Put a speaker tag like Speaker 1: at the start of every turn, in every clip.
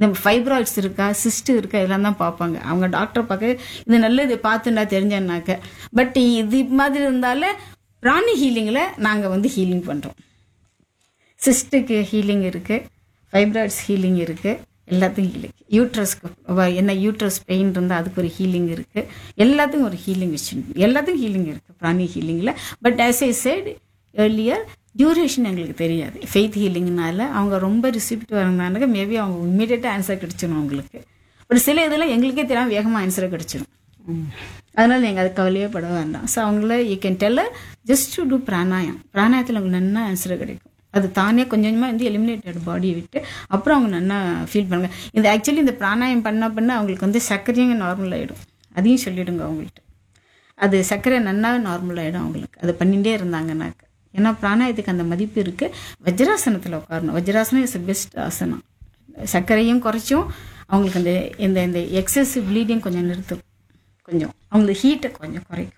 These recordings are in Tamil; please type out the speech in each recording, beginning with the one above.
Speaker 1: இந்த ஃபைப்ராய்ட்ஸ் இருக்கா சிஸ்ட் இருக்கா இதெல்லாம் தான் பார்ப்பாங்க அவங்க டாக்டர் பார்க்க இது நல்லது பார்த்துண்டா தெரிஞ்சேன்னாக்க பட் இது மாதிரி இருந்தாலே பிராணி ஹீலிங்கில் நாங்கள் வந்து ஹீலிங் பண்ணுறோம் சிஸ்டுக்கு ஹீலிங் இருக்குது ஃபைப்ராய்ட்ஸ் ஹீலிங் இருக்குது எல்லாத்துக்கும் ஹீலிங் யூட்ரஸ்க்கு வ- என்ன யூட்ரஸ் பெயின் இருந்தால் அதுக்கு ஒரு ஹீலிங் இருக்குது எல்லாத்துக்கும் ஒரு ஹீலிங் வச்சு எல்லாத்துக்கும் ஹீலிங் இருக்குது பிராணி ஹீலிங்கில் but as I said earlier duration எங்களுக்கு தெரியாது ஃபெய்த் ஹீலிங்னால அவங்க ரொம்ப ரிசிப்ட் வரதுனால மேபி அவங்க இம்மீடியட்டாக ஆன்சர் கிடைச்சிடும் அவங்களுக்கு பட் சில இதெல்லாம் எங்களுக்கே தெரியாமல் வேகமாக ஆன்சர் கிடைச்சிடும் அதனால நீங்கள் அது கவலையே பட வேண்டாம் ஸோ அவங்கள you can tell just to do pranayam பிராணாயத்தில் உங்களுக்கு நல்லா ஆன்சர் கிடைக்கும் அது தானே கொஞ்சம் கொஞ்சமாக வந்து எலிமினேட்டட் பாடியை விட்டு அப்புறம் அவங்க நல்லா ஃபீல் பண்ணுங்க இந்த ஆக்சுவலி இந்த பிராணாயம் பண்ண பண்ண அவங்களுக்கு வந்து சர்க்கரையும் நார்மல் ஆகிடும் அதையும் சொல்லிடுங்க அவங்கள்ட்ட அது சர்க்கரை நன்னாவே நார்மல் ஆகிடும் அவங்களுக்கு அது பண்ணிகிட்டே இருந்தாங்கன்னாக்க ஏன்னா பிராணாயத்துக்கு அந்த மதிப்பு இருக்குது வஜ்ராசனத்தில் உட்காரணும் வஜ்ராசனம் இஸ் பெஸ்ட் ஆசனம் சர்க்கரையும் குறைச்சும் அவங்களுக்கு அந்த இந்த இந்த எக்ஸசிவ் ப்ளீடிங் கொஞ்சம் நிறுத்தும் கொஞ்சம் அவங்களுக்கு ஹீட்டை கொஞ்சம் குறைக்கும்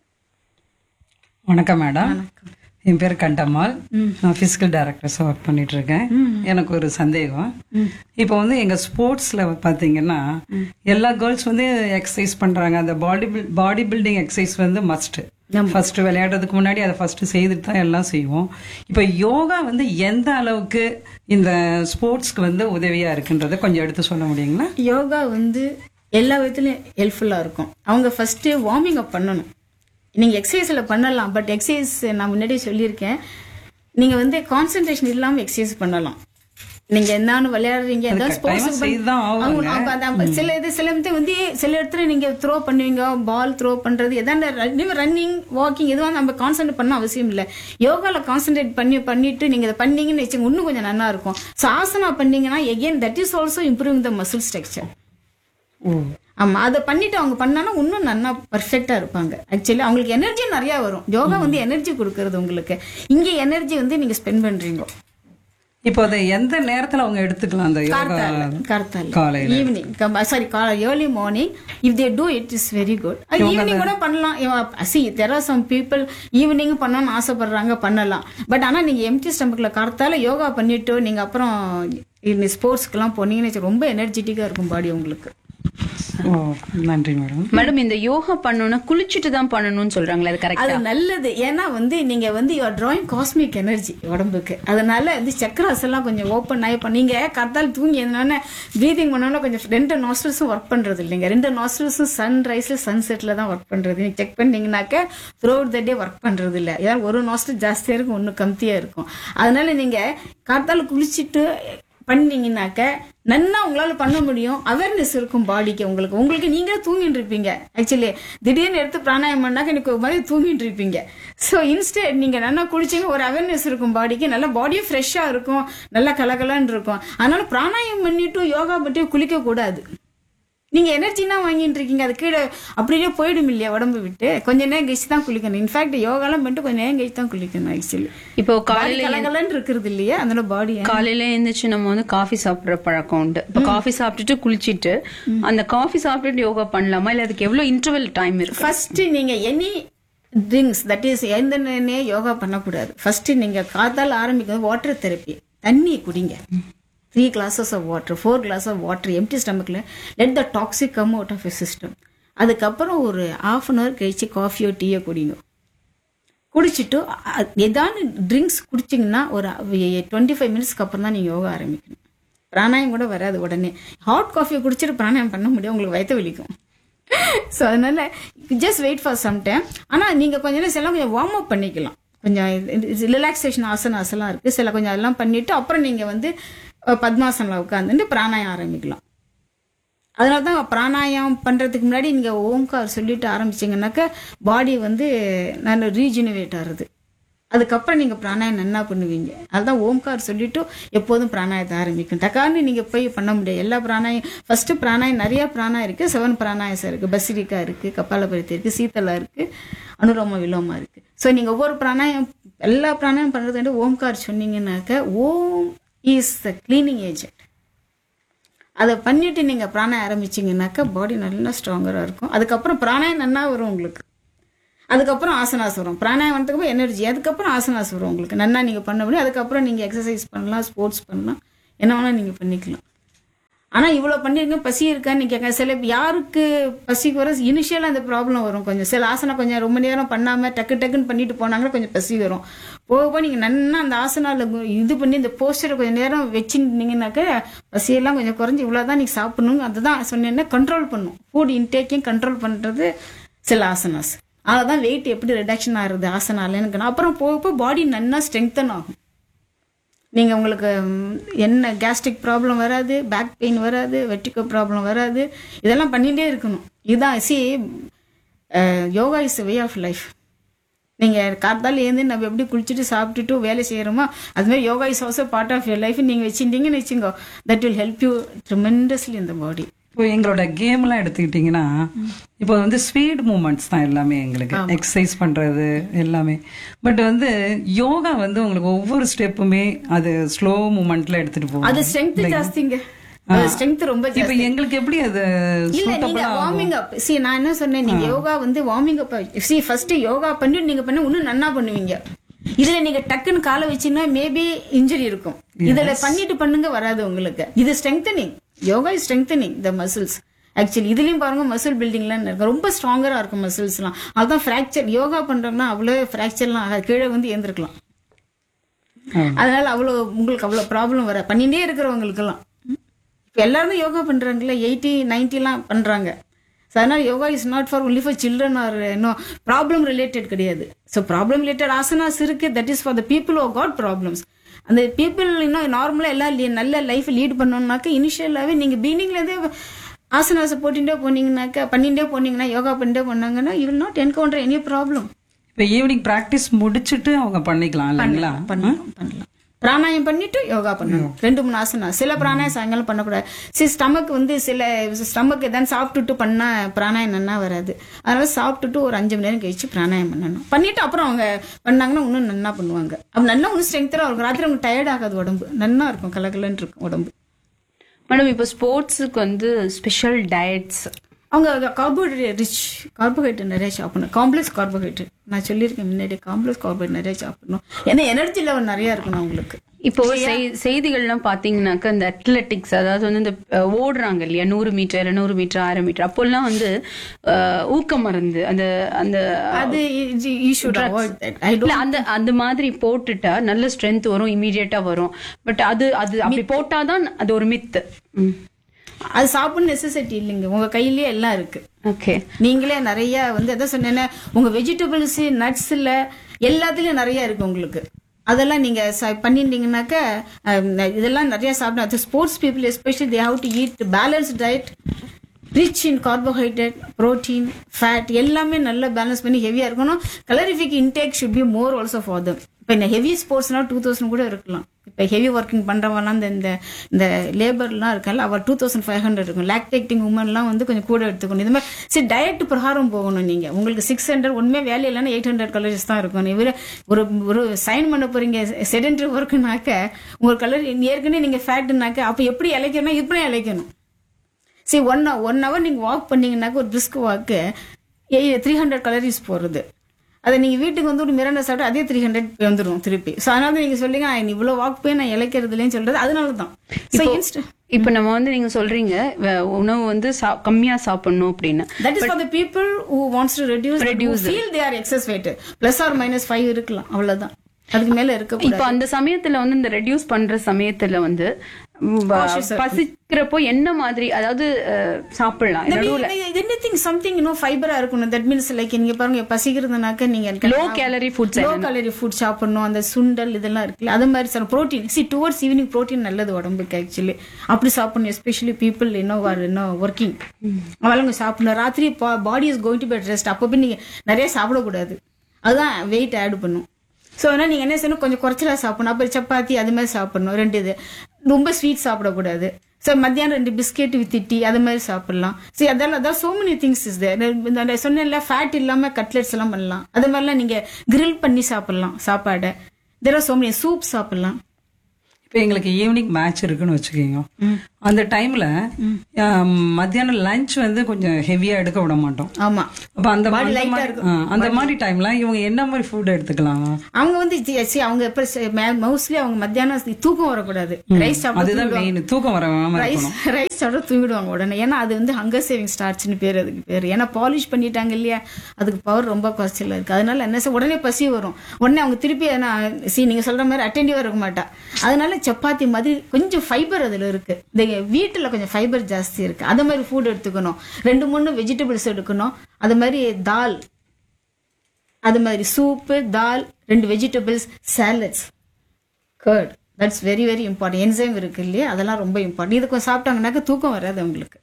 Speaker 2: வணக்கம் மேடம்
Speaker 1: வணக்கம்
Speaker 2: என் பேர் கண்டம்மாள் நான் ஃபிசிக்கல் டைரக்டர்ஸாக ஒர்க் பண்ணிட்டு இருக்கேன் எனக்கு ஒரு சந்தேகம் இப்போ வந்து எங்க ஸ்போர்ட்ஸ்ல பாத்தீங்கன்னா எல்லா கேர்ள்ஸ் வந்து எக்ஸசைஸ் பண்றாங்க அந்த பாடி பாடி பில்டிங் எக்ஸசைஸ் வந்து மஸ்ட் ஃபர்ஸ்ட் விளையாடுறதுக்கு முன்னாடி அதை ஃபர்ஸ்ட் செய்துட்டு தான் எல்லாம் செய்வோம் இப்போ யோகா வந்து எந்த அளவுக்கு இந்த ஸ்போர்ட்ஸ்க்கு வந்து உதவியா இருக்குன்றதை கொஞ்சம் எடுத்து சொல்ல முடியுங்களா
Speaker 1: யோகா வந்து எல்லா விதத்துலையும் ஹெல்ப்ஃபுல்லாக இருக்கும் அவங்க ஃபஸ்ட்டு வார்மிங் அப் பண்ணணும் நீங்கள் எக்ஸசைஸில் பண்ணலாம் பட் எக்ஸசைஸ் நான் முன்னாடியே சொல்லியிருக்கேன் நீங்கள் வந்து கான்சென்ட்ரேஷன் இல்லாமல் எக்ஸசைஸ் பண்ணலாம் நீங்கள் என்னன்னு விளையாடுறீங்க ஏதாவது
Speaker 2: கட்டாயமா செய்துதான் ஆவாங்க.
Speaker 1: ஸ்போர்ட்ஸ் சில இது சில இது வந்து சில இடத்துல நீங்கள் த்ரோ பண்ணுவீங்க பால் த்ரோ பண்ணுறது எதாண்ட ரன்னிங் வாக்கிங் எதுவும் நம்ம கான்சென்ட்ரேட் பண்ண அவசியம் இல்லை யோகாவில் கான்சென்ட்ரேட் பண்ணி பண்ணிட்டு நீங்கள் இதை பண்ணீங்கன்னு வச்சுங்க இன்னும் கொஞ்சம் நல்லா இருக்கும் ஸோ ஆசனா பண்ணீங்கன்னா again that is also improving the muscle structure
Speaker 2: oh
Speaker 1: ஆமா அதை பண்ணிட்டு அவங்க பண்ணானா இன்னும் நல்லா பர்ஃபெக்டா இருப்பாங்க ஆக்சுவலி அவங்களுக்கு எனர்ஜி நிறைய வரும் யோகா வந்து எனர்ஜி கொடுக்கறது உங்களுக்கு இங்க எனர்ஜி வந்து நீங்க ஸ்பெண்ட் பண்றீங்க
Speaker 2: இப்போ அதை எந்த நேரத்துல அவங்க எடுத்துக்கலாம் அந்த யோகா
Speaker 1: கார்த்தால
Speaker 2: காலையில
Speaker 1: evening sorry early morning if they do it is very good evening கூட பண்ணலாம் see there are some people evening பண்ணணும்னு ஆசைப்படுறாங்க பண்ணலாம் பட் ஆனா நீங்க எம்டி ஸ்டமக்ல கார்த்தால யோகா பண்ணிட்டு நீங்க அப்புறம் ஸ்போர்ட்ஸ்க்கெல்லாம் போனீங்கன்னு வச்சு ரொம்ப எனர்ஜெட்டிக்கா இருக்கும் பாடி உங்களுக்கு
Speaker 2: ஓ நன்றி மேடம்
Speaker 3: மேடம் இந்த யோகா பண்ணணும்னா குளிச்சுட்டு தான் பண்ணணும்னு சொல்றாங்களே அது
Speaker 1: அது
Speaker 3: கரெக்டா
Speaker 1: நல்லது ஏன்னா வந்து நீங்க வந்து யூஆர் drawing காஸ்மிக் எனர்ஜி உடம்புக்கு அதனால வந்து சக்கராஸ் எல்லாம் கொஞ்சம் ஓப்பன் ஆகி இப்ப நீங்க கத்தால் தூங்கி எதுனால ப்ரீதிங் பண்ணாலும் கொஞ்சம் ரெண்டு நாஸ்ட்ரல்ஸும் ஒர்க் பண்றது இல்லைங்க ரெண்டு நாஸ்ட்ரல்ஸும் சன் ரைஸ்ல சன் செட்ல தான் ஒர்க் பண்றது நீங்க செக் பண்ணீங்கன்னாக்க throughout the day work பண்றது இல்ல ஏதாவது ஒரு நாஸ்ட்ரல் ஜாஸ்தியா இருக்கும் ஒன்னு கம்மியா இருக்கும் அதனால நீங்க காத்தால குளிச்சுட்டு பண்ணீங்கன்னாக்க நன்னா உங்களால பண்ண முடியும் அவேர்னஸ் இருக்கும் பாடிக்கு உங்களுக்கு உங்களுக்கு நீங்களே தூங்கிட்டு இருப்பீங்க ஆக்சுவலி திடீர்னு எடுத்து பிராணாயம் பண்ணாக்க எனக்கு ஒரு மாதிரி தூங்கிட்டு இருப்பீங்க ஸோ இன்ஸ்டெட் நீங்க நல்லா குளிச்சீங்க ஒரு அவேர்னஸ் இருக்கும் பாடிக்கு நல்லா பாடியும் ஃப்ரெஷ்ஷா இருக்கும் நல்லா கலகலன்னு இருக்கும் அதனால பிராணாயம் பண்ணிட்டு யோகா பண்ணிட்டு குளிக்க கூடாது நீங்க எனர்ஜினா வாங்கிட்டு இருக்கீங்க அது கீழே அப்படியே போயிடும் இல்லையா உடம்பு விட்டு கொஞ்ச நேரம் கழிச்சு தான் குளிக்கணும் இன்ஃபேக்ட் யோகாலாம் பண்ணிட்டு கொஞ்ச நேரம் கழிச்சு தான் குளிக்கணும் ஆக்சுவலி
Speaker 3: இப்போ
Speaker 1: பாடி
Speaker 3: காலையில
Speaker 1: கலகலன்னு இருக்கிறது இல்லையா அதனால பாடி
Speaker 3: காலையில எழுந்திரிச்சு நம்ம வந்து காஃபி சாப்பிடுற பழக்கம் உண்டு இப்போ காஃபி சாப்பிட்டுட்டு குளிச்சிட்டு அந்த காஃபி சாப்பிட்டுட்டு யோகா பண்ணலாமா இல்ல அதுக்கு எவ்வளவு இன்டர்வல் டைம் இருக்கு
Speaker 1: ஃபர்ஸ்ட் நீங்க எனி ட்ரிங்க்ஸ் தட் இஸ் எந்த நேரமே யோகா பண்ணக்கூடாது ஃபர்ஸ்ட் நீங்க காத்தால ஆரம்பிக்கும் வாட்டர் தெரப்பி தண்ணி குடிங்க three glasses of water four glass of water empty ஸ்டமக்கில் let the toxic come out of a system அதுக்கப்புறம் ஒரு ஆஃப் அன் ஹவர் கழிச்சு காஃபியோ டீயோ குடிங்க குடிச்சிட்டு அ- ஏதாவது ட்ரிங்க்ஸ் குடிச்சிங்கன்னா ஒரு டுவெண்ட்டி ஃபைவ் மினிட்ஸ்க்கு அப்புறம் தான் நீங்கள் யோகா ஆரம்பிக்கணும் பிராணாயம் கூட வராது உடனே ஹாட் காஃபியை குடிச்சிட்டு பிராணாயம் பண்ண முடியும் உங்களுக்கு வயிற்று வலிக்கும் ஸோ அதனால just wait for some time ஆனால் நீங்கள் கொஞ்ச நேரம் சில கொஞ்சம் வார்ம் அப் பண்ணிக்கலாம் கொஞ்சம் ரிலாக்ஸேஷன் ஆசனாஸ் எல்லாம் இருக்குது சில கொஞ்சம் அதெல்லாம் பண்ணிட்டு அப்புறம் நீங்கள் வந்து அஹ், பத்மாசனில் உட்காந்துட்டு பிராணாயம் ஆரம்பிக்கலாம் அதனால தான் பிராணாயம் பண்ணுறதுக்கு முன்னாடி நீங்கள் ஓம்கார் சொல்லிட்டு ஆரம்பிச்சிங்கனாக்க பாடி வந்து நல்ல ரீஜெனுவேட் ஆகுது அதுக்கப்புறம் நீங்கள் பிராணாயம் நன்னா பண்ணுவீங்க அதுதான் ஓம்கார் சொல்லிட்டு எப்போதும் பிராணாயத்தை ஆரம்பிக்கும் டக்கான்னு நீங்கள் போய் பண்ண முடியாது எல்லா பிராணாயம் ஃபர்ஸ்ட் பிராணாயம் நிறைய பிராணாயம் இருக்குது செவன் பிராணாயசம் இருக்குது பசிரிக்கா இருக்குது கபாலபரித்தி இருக்குது சீத்தலா இருக்குது அனுரோம விலோமா இருக்குது ஸோ நீங்கள் ஒவ்வொரு பிராணாயம் எல்லா பிராணாயம் பண்ணுறது வந்து ஓம்கார் சொன்னீங்கன்னாக்க Om is the cleaning agent அதை பண்ணிட்டு நீங்க பிராணாயம் ஆரம்பிச்சீங்கன்னாக்கா பாடி நல்லா ஸ்ட்ராங்கரா இருக்கும் அதுக்கப்புறம் பிராணாயம் நன்னா வரும் உங்களுக்கு அதுக்கப்புறம் ஆசனாஸ் வரும் பிராணாயம் வந்ததுக்கப்புறம் எனர்ஜி அதுக்கப்புறம் ஆசனாஸ் வரும் உங்களுக்கு நன்னா நீங்க பண்ண முடியும் அதுக்கப்புறம் நீங்க எக்ஸசைஸ் பண்ணலாம் ஸ்போர்ட்ஸ் பண்ணலாம் என்ன வேணா நீங்க பண்ணிக்கலாம் ஆனா இவ்வளவு பண்ணிருங்க பசி இருக்கான்னு கேட்க சில யாருக்கு பசிக்கு வர இனிஷியலா அந்த ப்ராப்ளம் வரும் கொஞ்சம் சில ஆசனா கொஞ்சம் ரொம்ப நேரம் பண்ணாம டக்கு டக்குன்னு பண்ணிட்டு போனாங்கன்னா கொஞ்சம் பசி வரும் போக போக நீங்க நன்னா அந்த ஆசனால கு- இது பண்ணி இந்த போஸ்டரை கொஞ்சம் நேரம் வச்சுருந்தீங்கன்னாக்க பசியெல்லாம் கொஞ்சம் குறைஞ்சி இவ்வளவுதான் நீங்க சாப்பிடணும் அதுதான் சொன்னேன்னா கண்ட்ரோல் பண்ணும் ஃபுட் இன்டேக்கையும் கண்ட்ரோல் பண்றது சில ஆசனாஸ் அதான் வெயிட் எப்படி ரிடக்ஷன் ஆகுது ஆசனால எனக்கு அப்புறம் போக போக பாடி நன்னா ஸ்ட்ரெங்தன் ஆகும் நீங்கள் உங்களுக்கு ம், என்ன கேஸ்ட்ரிக் ப்ராப்ளம் வராது பேக் பெயின் வராது வெட்டிக்கோ ப்ராப்ளம் வராது இதெல்லாம் பண்ணிகிட்டே இருக்கணும் இதுதான் see yoga is way of life நீங்கள் காத்தால ஏந்து நம்ம எப்படி குளிச்சுட்டு சாப்பிட்டுட்டு வேலை செய்கிறோமோ அதுமாதிரி yoga is also part of your life நீங்கள் வச்சுட்டீங்கன்னு வச்சுக்கோ that will help you tremendously இந்த பாடி
Speaker 2: இப்போ எங்களோட கேம்லாம் எடுத்துக்கிட்டிங்கன்னா இப்போ வந்து ஸ்பீட் மூமெண்ட்ஸ் தான் எல்லாமே எங்களுக்கு எக்ஸசைஸ் பண்றது எல்லாமே பட் வந்து யோகா வந்து உங்களுக்கு ஒவ்வொரு ஸ்டெப்புமே அது ஸ்லோ மூமெண்ட்ல எடுத்துட்டு போகும்
Speaker 1: அது ஸ்ட்ரென்த் ஜாஸ்திங்க அது ஸ்ட்ரென்த் ரொம்ப ஜாஸ்தி
Speaker 2: இப்போ எங்களுக்கு எப்படி அது
Speaker 1: இல்ல நீங்க வார்மிங் அப் சி நான் என்ன சொன்னேன் நீங்க யோகா வந்து warming up see first yoga பண்ணி நீங்க பண்ண இன்னும் நன்னா பண்ணுவீங்க இதுல நீங்க டக்குன்னு காலை வச்சீங்கன்னா மேபி இன்ஜுரி இருக்கும் இதுல பண்ணிட்டு பண்ணுங்க வராது உங்களுக்கு இது strengthening yoga is strengthening the muscles actually இதுலயும் பாருங்க மசில் பில்டிங்லாம் இருக்கு ரொம்ப ஸ்ட்ராங்கரா இருக்கும் மசில்ஸ்லாம் அதுதான் ஃப்ராக்சர் யோகா பண்றோம்னா அவ்வளவு ஃப்ராக்சர்லாம் ஆகாது கீழே வந்து ஏந்திருக்கலாம் அதனால அவ்வளவு உங்களுக்கு அவ்வளவு ப்ராப்ளம் வர பண்ணிட்டே இருக்கிறவங்களுக்கெல்லாம் இப்போ எல்லாருமே யோகா பண்றாங்கல்ல எயிட்டி நைன்டிலாம் பண்றாங்க ஸோ அதனால yoga is not for only for children or இன்னும் ப்ராப்ளம் ரிலேட்டட் கிடையாது ஸோ ப்ராப்ளம் ரிலேட்டட் ஆசனாஸ் இருக்கு that is for the people who got problems அந்த பீப்புள் இன்னும் நார்மலாக எல்லாம் li- நல்ல லைஃப் லீட் பண்ணணும்னாக்க இனிஷியலாகவே நீங்கள் பீனிங்லேருந்தே ஆசனாஸை போட்டுட்டே போனீங்கன்னாக்கா பண்ணிட்டே போனீங்கன்னா யோகா பண்ணிட்டே போனாங்கன்னா you will not encounter any problem
Speaker 2: இப்போ ஈவினிங் ப்ராக்டிஸ் முடிச்சிட்டு அவங்க பண்ணிக்கலாம் இல்லைங்களா
Speaker 1: பண்ணலாம் பண்ணலாம் பிராணாயம் பண்ணிட்டு யோகா பண்ணணும் ரெண்டு மூணு ஆசனா சில பிராணாயம் சாயங்காலம் பண்ணக்கூடாது சி ஸ்டமக் வந்து சில ஸ்டமக் எதாவது சாப்பிட்டுட்டு பண்ணா பிராணாயம் நன்னா வராது அதனால சாப்பிட்டுட்டு ஒரு அஞ்சு மணி நேரம் கழிச்சு பிராணாயம் பண்ணணும் பண்ணிட்டு அப்புறம் அவங்க பண்ணாங்கன்னா இன்னும் நன்னா பண்ணுவாங்க அப்ப நல்லா இன்னும் ஸ்ட்ரென்த்தரா இருக்கும் ராத்திரி அவங்க டயர்ட் ஆகாது உடம்பு நன்னா இருக்கும் கலகலன்னு இருக்கும் உடம்பு
Speaker 3: மேடம் இப்போ ஸ்போர்ட்ஸுக்கு வந்து ஸ்பெஷல் டயட்ஸ்
Speaker 1: அவங்க கார்போஹைட்ரேட் ரிச் கார்போஹைட்ரேட் நிறைய சாப்பிடணும் காம்ப்ளெக்ஸ் கார்போஹைட்ரேட் நான் சொல்லியிருக்கேன் முன்னாடி காம்ப்ளெக்ஸ் கார்போஹைட்ரேட் நிறைய சாப்பிடணும் ஏன்னா எனர்ஜி லெவல் நிறைய இருக்கணும் அவங்களுக்கு
Speaker 3: இப்போ செய்- செய்திகள்லாம் பாத்தீங்கன்னாக்க இந்த அத்லெட்டிக்ஸ் அதாவது வந்து இந்த அஹ், ஓடுறாங்க இல்லையா நூறு மீட்டர் இருநூறு மீட்டர் ஆயிரம் மீட்டர் அப்போல்லாம் வந்து அஹ், ஊக்க மருந்து அந்த அந்த
Speaker 1: அது you should avoid that I
Speaker 3: இல்ல அந்த அந்த மாதிரி போட்டுட்டா நல்ல ஸ்ட்ரென்த் வரும் இமீடியட்டா வரும் பட் அது அது அப்படி போட்டாதான் அது ஒரு மித்து
Speaker 1: அது சாப்பிடணும் நெசசிட்டி இல்லைங்க உங்க கையிலேயே எல்லாம் இருக்கு
Speaker 3: ஓகே
Speaker 1: நீங்களே நிறைய வந்து எதை சொன்னேன்னா உங்க வெஜிடபிள்ஸ் நட்ஸ்ல எல்லாத்துலயும் நிறைய இருக்கு உங்களுக்கு அதெல்லாம் நீங்க ச- பண்ணிட்டீங்கன்னாக்க அஹ், இதெல்லாம் நிறைய சாப்பிடணும் அது sports people especially they have to eat balance diet rich in carbohydrate protein fat எல்லாமே நல்லா பேலன்ஸ் பண்ணி ஹெவியா இருக்கணும் calorific intake should be more also for them இப்போ இந்த ஹெவி ஸ்போர்ட்ஸ்னா டூ தௌசண்ட் கூட இருக்கலாம் இப்போ ஹெவி ஒர்க்கிங் பண்றவங்கலாம் இந்த இந்த இந்த லேபர்லாம் இருக்கல அவர் டூ தௌசண்ட் ஃபைவ் ஹண்ட்ரட் இருக்கும் லாக்டேக்டிங் உமன்லாம் வந்து கொஞ்சம் கூட எடுத்துக்கணும் இது மாதிரி சரி டயட் பிரகாரம் போகணும் நீங்க உங்களுக்கு சிக்ஸ் ஹண்ட்ரட் ஒன்றுமே வேலை இல்லைன்னா எயிட் ஹண்ட்ரட் கலரிஸ் தான் இருக்கும் இவர் ஒரு ஒரு சைன் பண்ண போறீங்க செடென்டரி ஒர்க்குனாக்க உங்களுக்கு கலர் ஏற்கனவே நீங்க ஃபேட்டுனாக்க அப்போ எப்படி இழைக்கணும் இப்படி இழைக்கணும் சரி ஒன் ஒன் ஹவர் நீங்கள் வாக் பண்ணீங்கன்னாக்க ஒரு பிரிஸ்க் வாக்கு த்ரீ ஹண்ட்ரட் கலரிஸ் போகிறது அதை நீங்கள் வீட்டுக்கு வந்து ஒரு மிரண்டை சாப்பிட்டு அதே த்ரீ ஹண்ட்ரட் வந்துடும் திருப்பி ஸோ அதனால தான் நீங்கள் சொல்லுங்க "நான் இவ்வளோ வாக் போய் நான் இழைக்கிறது இல்லைன்னு சொல்றது அதனால தான் ஸோ இன்ஸ்ட்
Speaker 3: இப்போ நம்ம வந்து நீங்க சொல்றீங்க வ- உணவு வந்து சா- கம்மியா சாப்பிடணும் அப்படின்னு
Speaker 1: that is for the people who wants to reduce reduce feel they are excess weight plus or minus five இருக்கலாம் அவ்வளவுதான் அதுக்கு மேல இருக்கக்கூடாது
Speaker 3: இப்போ அந்த சமயத்துல வந்து இந்த ரெடியூஸ் பண்ற சமயத்துல வந்து ம், ப- பசிக்கிறப்போ என்ன மாதிரி அதாவது அஹ், சாப்பிடலாம் நடுவுல
Speaker 1: எனிதிங் சம்திங் இன்னும் ஃபைபரா இருக்கணும் தட் மீன்ஸ் லைக் நீங்க பாருங்க பசிக்கிறதுனாக்க நீங்க
Speaker 3: low calorie foods
Speaker 1: low calorie food சாப்பிடணும் அந்த சுண்டல் இதெல்லாம் இருக்குல்ல அது மாதிரி sir protein see towards evening protein நல்லது உடம்புக்கு ஆக்சுவலி அப்படி சாப்பிடணும் எஸ்பெஷலி பீப்புள் இன்னும் ஆர் இன்னும் ஒர்க்கிங் அவளுங்க சாப்பிடணும் ராத்திரி body is going to bed rest அப்போ போய் நீங்க நிறைய சாப்பிடக்கூடாது அதுதான் வெயிட் ஆட் பண்ணும் ஸோ அதனால் நீங்கள் என்ன செய்யணும் கொஞ்சம் குறைச்சலா சாப்பிடணும் அப்புறம் சப்பாத்தி அது மாதிரி சாப்பிடணும் ரெண்டு இது ரொம்ப ஸ்வீட் சாப்பிடக்கூடாது ஸோ மத்தியானம் ரெண்டு பிஸ்கெட் வித் டீ அது மாதிரி சாப்பிடலாம் சரி அதெல்லாம் அதான் சோ மெனி திங்ஸ் இஸ் இந்த சொன்னேன்ல ஃபேட் இல்லாமல் கட்லெட்ஸ் எல்லாம் பண்ணலாம் அது மாதிரிலாம் நீங்கள் grill பண்ணி சாப்பிடலாம் சாப்பாடை there are so many soup சாப்பிடலாம்
Speaker 2: இப்போ எங்களுக்கு ஈவினிங் மேட்ச் இருக்குன்னு வச்சுக்கோங்க அந்த டைம்ல மத்தியானம் லஞ்ச் வந்து கொஞ்சம் ஹெவியா எடுக்க விட மாட்டோம்
Speaker 1: ஆமா
Speaker 2: அப்ப அந்த
Speaker 1: Body
Speaker 2: அந்த
Speaker 1: light ஆ
Speaker 2: மாதிரி-
Speaker 1: இருக்கும்.
Speaker 2: ஆ, அந்த மாதிரி டைம்ல இவங்க என்ன மாதிரி ஃபுட் எடுத்துக்கலாம்
Speaker 1: அவங்க வந்து சி- சி, அவங்க எப்ப மோஸ்ட்லி அவங்க மத்தியானம் தூக்கம் வரக்கூடாது ரைஸ்
Speaker 2: அதுதான்
Speaker 1: சாப்பிட்டு
Speaker 2: மெயின் தூக்கம் வராம
Speaker 1: ரைஸ்
Speaker 2: இருக்கணும்
Speaker 1: ரைஸ் சாப்பிட தூங்கிடுவாங்க உடனே ஏன்னா அது வந்து ஹங்கர் சேவிங் ஸ்டார்ச்னு பேர் அதுக்கு பேர் ஏன்னா பாலிஷ் பண்ணிட்டாங்க இல்லையா அதுக்கு பவர் ரொம்ப குறைச்சல இருக்கு அதனால என்ன செய்ய உடனே பசி வரும் உடனே அவங்க திருப்பி சி நீங்க சொல்ற மாதிரி அட்டென்டிவா இருக்க மாட்டா அதனால சப்பாத்தி மாதிரி கொஞ்சம் ஃபைபர் அதுல இருக்கு இந்த வீட்டுல கொஞ்சம் ஃபைபர் ஜாஸ்தி இருக்கு அது மாதிரி ஃபுட் எடுத்துக்கணும் ரெண்டு மூணு வெஜிடபிள்ஸ் எடுக்கணும் அது மாதிரி தால் அது மாதிரி சூப்பு தால் ரெண்டு vegetables salads curd that's very very important enzyme இருக்கு இல்லையா அதெல்லாம் ரொம்ப இம்பார்ட்டன்ட் இது கொஞ்சம் சாப்பிட்டாங்கன்னாக்க தூக்கம் வராது அவங்களுக்கு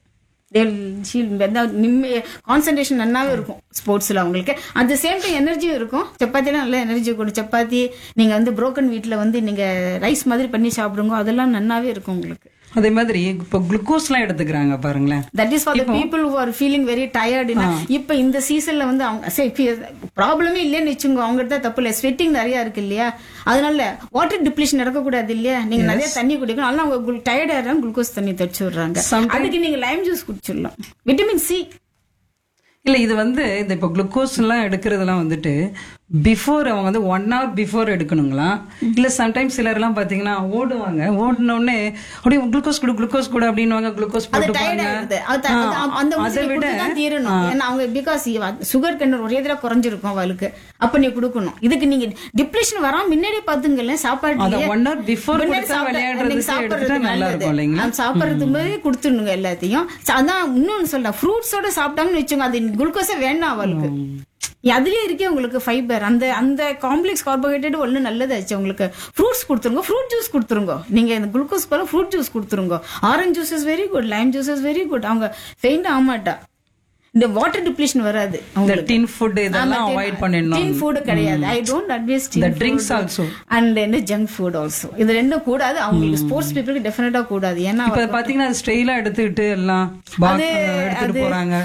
Speaker 1: நிம்ம கான்சன்ட்ரேஷன் நல்லாவே இருக்கும் ஸ்போர்ட்ஸ்ல அவங்களுக்கு அட் த சேம் டைம் எனர்ஜியும் இருக்கும் சப்பாத்திலாம் நல்ல எனர்ஜி கொடுக்கும் சப்பாத்தி நீங்க வந்து புரோக்கன் வீட்ல வந்து நீங்க ரைஸ் மாதிரி பண்ணி சாப்பிடுங்க அதெல்லாம் நல்லாவே இருக்கும் உங்களுக்கு
Speaker 2: அதே மாதிரி இப்போ குளுக்கோஸ்லாம் எடுத்துக்கிறாங்க பாருங்களேன்
Speaker 1: that is for the people who are feeling very tired இப்ப இந்த சீசன்ல வந்து அவங்க சரி ப்ராப்ளமே இல்லைன்னு வச்சுங்க அவங்க தான் தப்பு இல்லை ஸ்வெட்டிங் நிறைய இருக்கு இல்லையா அதனால வாட்டர் டிப்ளேஷன் நடக்கக்கூடாது இல்லையா நீங்க நிறைய தண்ணி குடிக்கணும் அதனால அவங்க டயர்ட் ஆயிடுறாங்க குளுக்கோஸ் தண்ணி தச்சு விடுறாங்க அதுக்கு நீங்க லைம் ஜூஸ் குடிச்சிடலாம் விட்டமின் சி
Speaker 2: இல்ல இது வந்து இந்த இப்போ குளுக்கோஸ் எல்லாம் எடுக்கிறதெல்லாம் வந்துட்டு பிஃபோர் அவங்க வந்து ஒன் ஹவர் பிஃபோர் எடுக்கணுங்களா இல்ல சம்டைம்ஸ் சிலர் எல்லாம் பாத்தீங்கன்னா ஓடுவாங்க ஓடின உடனே அப்படியே குளுக்கோஸ் கொடு குளுக்கோஸ் கொடு அப்படின்னுவாங்க குளுக்கோஸ்
Speaker 1: அது டயர்ட்
Speaker 2: போட்டுப்பாங்க
Speaker 1: ஆயிடுது அது த- அது அ- அந்த
Speaker 2: அதை
Speaker 1: ஊசி
Speaker 2: விட
Speaker 1: தான் தீரணும் ஏன்னா அவங்க பிகாஸ் சுகர் கண்டர் ஒரே தடவை குறைஞ்சிருக்கும் அவளுக்கு அப்ப நீ கொடுக்கணும் இதுக்கு நீங்க டிப்ரெஷன் வராம முன்னாடியே பாத்துங்கல்ல சாப்பாடு
Speaker 2: அத one hour before கொடுத்தா விளையாடுறதுக்கு எடுத்துட்டா நல்லா இருக்கும் இல்லைங்களா?
Speaker 1: சாப்பிடுறதுக்கு முன்னாடி கொடுத்துடணுங்க எல்லாத்தையும் ச- அதான் இன்னொன்னு சொல்றேன் ஃப்ரூட்ஸோட சாப்பிட்டாங்கன்னு வச்சுங்க அது குளுக்கோஸே வேண்டாம் அவளுக்கு அதுலயே இருக்கே உங்களுக்கு ஃபைபர் அந்த அந்த காம்ப்ளெக்ஸ் கார்போஹைட்ரேட் ஒண்ணு நல்லதாச்சு உங்களுக்கு ஃப்ரூட்ஸ் கொடுத்துருங்க ஃப்ரூட் ஜூஸ் கொடுத்துருங்க நீங்க இந்த குளுக்கோஸ் போல ஃப்ரூட் ஜூஸ் கொடுத்துருங்க orange juice is very good lime juice is very good அவங்க ஃபெயிண்ட் ஆமாட்டா இந்த வாட்டர் டிப்ளேஷன் வராது
Speaker 2: இந்த டின் ஃபுட் இதெல்லாம் அவாய்ட் பண்ணிடணும்
Speaker 1: டீன் ஃபுட் கிடையாது I don't advise
Speaker 2: The drinks also.
Speaker 1: And என்ன ஜங்க் ஃபுட் ஆல்சோ இது ரெண்டும் கூடாது அவங்களுக்கு ஸ்போர்ட்ஸ் பீப்புளுக்கு டெஃபினட்டா கூடாது ஏன்னா
Speaker 2: இப்ப பாத்தீங்கன்னா அது ஸ்டைலா எடுத்துக்கிட்டு எல்லாம் பாக் எடுத்துட்டு போறாங்க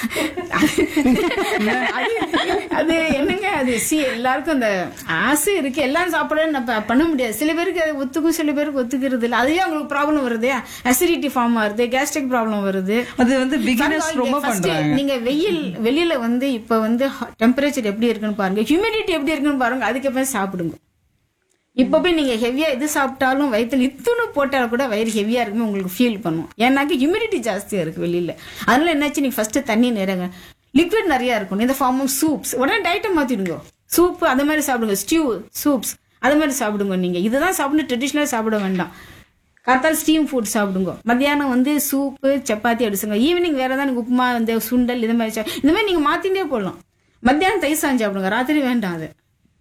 Speaker 1: அது- அது என்னங்க அது சி எல்லாருக்கும் அந்த ஆசை இருக்கு எல்லாரும் சாப்பிட நம்ம பண்ண முடியாது சில பேருக்கு அது ஒத்துக்கும் சில பேருக்கு ஒத்துக்கிறது இல்ல அதுவே அவங்களுக்கு ப்ராப்ளம் வருது அசிடிட்டி ஃபார்ம் ஆகுது கேஸ்ட்ரிக் ப்ராப்ளம் வருது
Speaker 2: அது வந்து பிகினர்ஸ்
Speaker 1: First,
Speaker 2: ரொம்ப
Speaker 1: first
Speaker 2: பண்றாங்க
Speaker 1: நீங்க வெயில் வெளியில வந்து இப்ப வந்து டெம்பரேச்சர் எப்படி இருக்குன்னு பாருங்க ஹியூமிடிட்டி எப்படி இருக்குன்னு பாருங்க அதுக்கப்புறம் சாப்பிடுங்க இப்ப போய் நீங்க ஹெவியா எது சாப்பிட்டாலும் வயித்துல இத்துணு போட்டாலும் கூட வயிறு ஹெவியா இருக்குன்னு உங்களுக்கு ஃபீல் பண்ணும் ஏன்னாக்க ஹியூமிடிட்டி ஜாஸ்தியா இருக்கு வெளியில அதனால என்னாச்சு நீங்க ஃபர்ஸ்ட் தண்ணி நிறைங்க லிக்விட் நிறைய இருக்கும் இந்த ஃபார்ம் ஆஃப் சூப்ஸ் உடனே டயட்டை மாத்திடுங்க சூப் அந்த மாதிரி சாப்பிடுங்க ஸ்டியூ சூப்ஸ் அது மாதிரி சாப்பிடுங்க நீங்க இதுதான் சாப்பிடணும் ட்ரெடிஷ்னலாக சாப்பிட வேண்டாம் காத்தால் ஸ்டீம் ஃபுட் சாப்பிடுங்க மத்தியானம் வந்து சூப்பு சப்பாத்தி அடிச்சுங்க ஈவினிங் வேற ஏதாவது உப்புமா இந்த சுண்டல் இது மாதிரி சா- இந்த மாதிரி நீங்க மாத்திட்டே போடலாம் மத்தியானம் தயிர் சாஞ்சு சாப்பிடுங்க ராத்திரி வேண்டாம் அது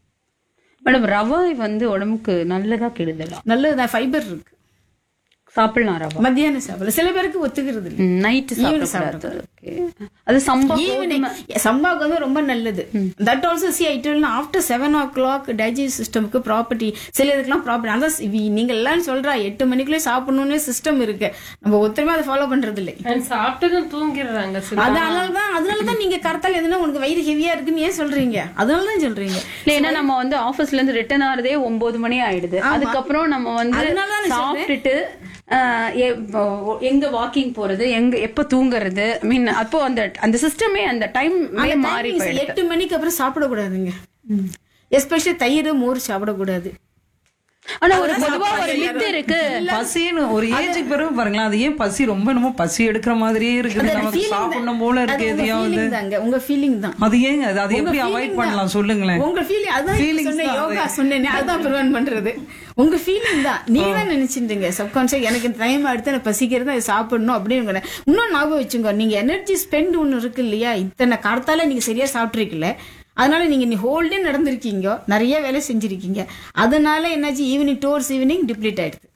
Speaker 3: மேடம் ரவை வந்து உடம்புக்கு நல்லதா கெடுதலா
Speaker 1: நல்லதுதான் ஃபைபர் இருக்கு
Speaker 3: சாப்பிடலாம் ரவை
Speaker 1: மத்தியானம் சாப்பிடல சில பேருக்கு ஒத்துக்கிறது இல்லை
Speaker 3: நைட்டு சாப்பிடக்கூடாது ஓகே அது சம்பா
Speaker 1: ஈவினிங் சம்பாவுக்கு வந்து ரொம்ப நல்லது that also see item after seven o'clock digest சிஸ்டமுக்கு ப்ராப்பர்ட்டி சில இதுக்கெல்லாம் ப்ராப்பர்ட்டி அதான் சி- நீங்க எல்லாம் சொல்றா எட்டு மணிக்குள்ளே சாப்பிடணும்னு சிஸ்டம் இருக்கு நம்ம ஒருத்தருமே அதை ஃபாலோ பண்றது இல்லை
Speaker 4: And சாப்பிட்டதும் தூங்கிடுறாங்க சில
Speaker 1: அதனால தான் அதனால தான் நீங்க கரெக்டாக எதுனா உனக்கு வயிறு ஹெவியா இருக்குன்னு ஏன் சொல்றீங்க அதனால தான் சொல்றீங்க
Speaker 3: இல்ல, ஏன்னா நம்ம வந்து ஆபீஸ்ல இருந்து ரிட்டர்ன் ஆறதே ஒன்பது மணி ஆயிடுது அதுக்கப்புறம் நம்ம வந்து
Speaker 1: அதனால தான் நான்
Speaker 3: சாப்பிட்டுட்டு ஆஹ், எ- எங்க வாக்கிங் போறது எங்க எப்ப தூங்குறது மீன் அப்போ அந்த அந்த சிஸ்டமே அந்த டைம்
Speaker 1: அந்த
Speaker 3: மாறி
Speaker 1: timings
Speaker 3: போயிடுது
Speaker 1: எட்டு மணிக்கு அப்புறம் சாப்பிடக்கூடாதுங்க எஸ்பெஷலி தயிர் மோர் சாப்பிடக்கூடாது
Speaker 3: ஆனா ஒரு பொதுவா ஒரு மித்து இருக்கு
Speaker 2: பசின்னு ஒரு ஏஜுக்கு பிறகு பாருங்களேன் அது ஏன் பசி ரொம்ப என்னமோ பசி எடுக்கிற மாதிரியே இருக்குது நமக்கு சாப்பிடணும் போல இருக்கு எதையாவது
Speaker 1: ஃபீலிங் தாங்க உங்க ஃபீலிங் தான்
Speaker 2: அது ஏங்க அது அது எப்படி அவாய்ட் பண்ணலாம் சொல்லுங்களேன்
Speaker 1: உங்க ஃபீலிங் அதான்
Speaker 2: Feelings
Speaker 1: சொன்னேன்
Speaker 2: தான்
Speaker 1: யோகா சொன்னேனே அதுதான் ப்ரிவென்ட் பண்றது உங்க ஃபீலிங் தான் நீங்க தான் நினைச்சிட்டீங்க சப்கான்ஷியஸ் எனக்கு டைம் அடுத்து எனக்கு பசிக்கிறது அதை சாப்பிடணும் அப்படின்னு இன்னும் ஞாபகம் வச்சுங்க நீங்க எனர்ஜி ஸ்பெண்ட் ஒன்னு இருக்கு இல்லையா இத்தனை காலத்தால நீங்க சரியா சாப்பிட்ருக்கல அதனால நீங்க நீ ஹோல் டே நடந்திருக்கீங்க நிறைய வேலை செஞ்சிருக்கீங்க அதனால என்னாச்சு ஈவினிங் டோர்ஸ் ஈவினிங் டிப்ளீட் ஆயிடுது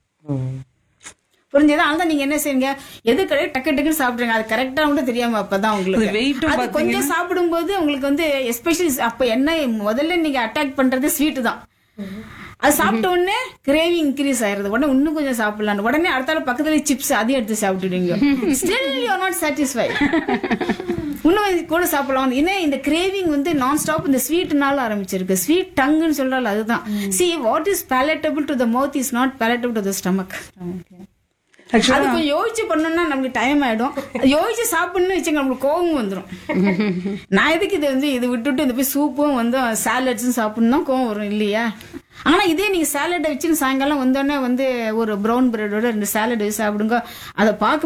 Speaker 1: புரிஞ்சதா அதனால நீங்க என்ன செய்யுங்க எது கிடையாது டக்கு டக்குன்னு சாப்பிடுங்க அது கரெக்டா கூட தெரியாம அப்பதான்
Speaker 2: அது
Speaker 1: உங்களுக்கு
Speaker 2: weight உம்
Speaker 1: அது கொஞ்சம் சாப்பிடும்போது உங்களுக்கு வந்து எஸ்பெஷலி அப்ப என்ன முதல்ல நீங்க அட்டாக் பண்றது ஸ்வீட் தான் அது சாப்பிட்ட உடனே கிரேவி இன்க்ரீஸ் ஆயிருது உடனே இன்னும் கொஞ்சம் சாப்பிடலாம் உடனே அடுத்தால பக்கத்துல சிப்ஸ் அதையும் எடுத்து சாப்பிட்டுடுவீங்க still you are not satisfy இன்னும் கூட சாப்பிடலாம் ஏன்னா இந்த கிரேவிங் வந்து நான் ஸ்டாப் இந்த ஸ்வீட்னால ஆரம்பிச்சிருக்கு ஸ்வீட் டங்குன்னு சொல்றாள் அதுதான் see what is palatable to the mouth is not palatable to the stomach
Speaker 2: ஆக்சுவலா
Speaker 1: அது கொஞ்சம் யோசிச்சு பண்ணோம்னா நமக்கு டைம் ஆயிடும் யோசிச்சு சாப்பிடணும்னு வச்சுங்க நம்மளுக்கு கோவம் வந்துடும் நான் எதுக்கு இது வந்து இது விட்டுட்டு இந்த போய் சூப்பும் வந்து சாலட்ஸும் சாப்பிடணும் கோவம் வரும் இல்லையா ஆனா இதே நீங்க சாலட்டை வச்சுன்னு சாயங்காலம் வந்தோடனே வந்து ஒரு ப்ரௌன் பிரெட்டோட ரெண்டு சாலட் சாப்பிடுங்க அதை பார்க்க